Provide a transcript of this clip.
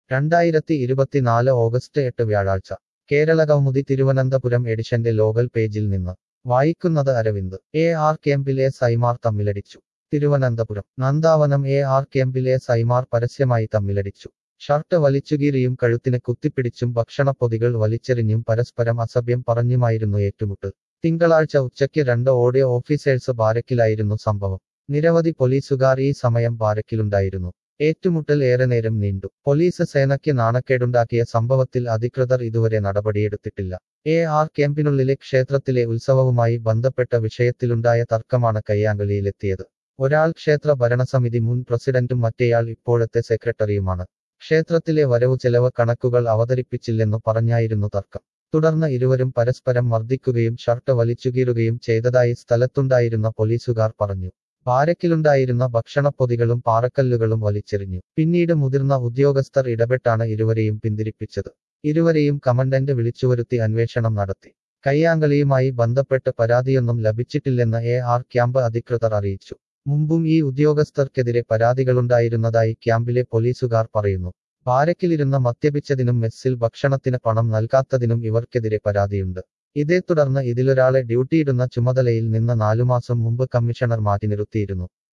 രണ്ടായിരത്തി ഇരുപത്തിനാല് ഓഗസ്റ്റ് എട്ട് വ്യാഴാഴ്ച കേരള കൗമുദി തിരുവനന്തപുരം എഡിഷന്റെ ലോകൽ പേജിൽ നിന്ന് വായിക്കുന്നത് അരവിന്ദ് എ ആർ ക്യാമ്പിലെ സൈമാർ തമ്മിലടിച്ചു തിരുവനന്തപുരം നന്ദാവനം എ ആർ ക്യാമ്പിലെ സൈമാർ പരസ്യമായി തമ്മിലടിച്ചു ഷർട്ട് വലിച്ചുകീറിയും കഴുത്തിന് കുത്തിപ്പിടിച്ചും ഭക്ഷണപ്പൊതികൾ വലിച്ചെറിഞ്ഞും പരസ്പരം അസഭ്യം പറഞ്ഞുമായിരുന്നു ഏറ്റുമുട്ടൽ തിങ്കളാഴ്ച ഉച്ചയ്ക്ക് രണ്ട് ഓഡിയോ ഓഫീസേഴ്സ് ബാരക്കിലായിരുന്നു സംഭവം നിരവധി പോലീസുകാർ ഈ സമയം ബാരക്കിലുണ്ടായിരുന്നു ഏറ്റുമുട്ടൽ ഏറെ നേരം നീണ്ടു പോലീസ് സേനയ്ക്ക് നാണക്കേടുണ്ടാക്കിയ സംഭവത്തിൽ അധികൃതർ ഇതുവരെ നടപടിയെടുത്തിട്ടില്ല എ ആർ ക്യാമ്പിനുള്ളിലെ ക്ഷേത്രത്തിലെ ഉത്സവവുമായി ബന്ധപ്പെട്ട വിഷയത്തിലുണ്ടായ തർക്കമാണ് കയ്യാങ്കളിയിലെത്തിയത് ഒരാൾ ക്ഷേത്ര ഭരണസമിതി മുൻ പ്രസിഡന്റും മറ്റേയാൾ ഇപ്പോഴത്തെ സെക്രട്ടറിയുമാണ് ക്ഷേത്രത്തിലെ വരവു ചെലവ് കണക്കുകൾ അവതരിപ്പിച്ചില്ലെന്നു പറഞ്ഞായിരുന്നു തർക്കം തുടർന്ന് ഇരുവരും പരസ്പരം മർദ്ദിക്കുകയും ഷർട്ട് വലിച്ചുകീറുകയും ചെയ്തതായി സ്ഥലത്തുണ്ടായിരുന്ന പോലീസുകാർ പറഞ്ഞു ബാരക്കിലുണ്ടായിരുന്ന ഭക്ഷണപ്പൊതികളും പാറക്കല്ലുകളും വലിച്ചെറിഞ്ഞു പിന്നീട് മുതിർന്ന ഉദ്യോഗസ്ഥർ ഇടപെട്ടാണ് ഇരുവരെയും പിന്തിരിപ്പിച്ചത് ഇരുവരെയും കമണ്ടന്റ് വിളിച്ചുവരുത്തി അന്വേഷണം നടത്തി കയ്യാങ്കളിയുമായി ബന്ധപ്പെട്ട് പരാതിയൊന്നും ലഭിച്ചിട്ടില്ലെന്ന് എ ആർ ക്യാമ്പ് അധികൃതർ അറിയിച്ചു മുമ്പും ഈ ഉദ്യോഗസ്ഥർക്കെതിരെ പരാതികളുണ്ടായിരുന്നതായി ക്യാമ്പിലെ പോലീസുകാർ പറയുന്നു ബാരക്കിലിരുന്ന് മദ്യപിച്ചതിനും മെസ്സിൽ ഭക്ഷണത്തിന് പണം നൽകാത്തതിനും ഇവർക്കെതിരെ പരാതിയുണ്ട് ഇതേ തുടർന്ന് ഇതിലൊരാളെ ഡ്യൂട്ടിയിടുന്ന ചുമതലയിൽ നിന്ന് നാലുമാസം മുമ്പ് കമ്മീഷണർ മാറ്റി നിർത്തിയിരുന്നു